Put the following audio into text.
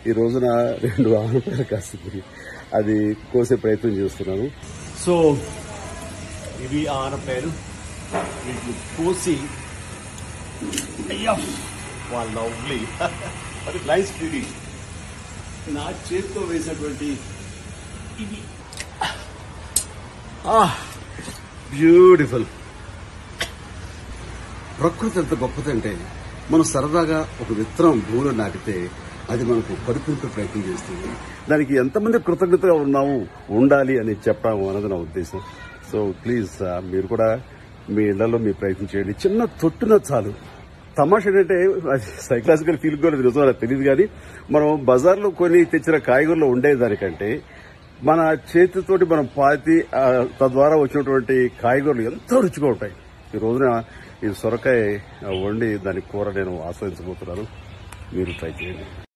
ఈ రోజున రెండు ఆనపకాయలు కాస్తుంది అది కోసే ప్రయత్నం చేస్తున్నాను సో ఇవి ఆనపకాయలు వీటిని కోసి అయ్యా వాళ్ళ లవ్లీ అది నైస్ బ్యూటీ నా చేతితో వేసినటువంటి ఇది బ్యూటిఫుల్ ప్రకృతి ఎంత గొప్పదంటే మనం సరదాగా ఒక విత్తనం భూమిలో నాటితే అది మనకు పరిపింపే ప్రయత్నం చేస్తుంది దానికి ఎంతమంది కృతజ్ఞతగా ఉన్నాము ఉండాలి అని చెప్పడం అన్నది నా ఉద్దేశం సో ప్లీజ్ మీరు కూడా మీ ఇళ్లలో మీ ప్రయత్నం చేయండి చిన్న తొట్టున చాలు తమాషా ఏంటంటే సైకలాజికల్ ఫీల్ కూడా నిజం నాకు తెలియదు కానీ మనం బజార్లో కొని తెచ్చిన కాయగూరలో ఉండేదానికంటే మన చేతితోటి మనం పాతి ఆ, తద్వారా వచ్చినటువంటి కాయగూరలు ఎంతో రుచిగా ఉంటాయి ఈ రోజున ఈ సొరకాయ వండి దాని కూర నేను ఆస్వాదించబోతున్నాను మీరు ట్రై చేయండి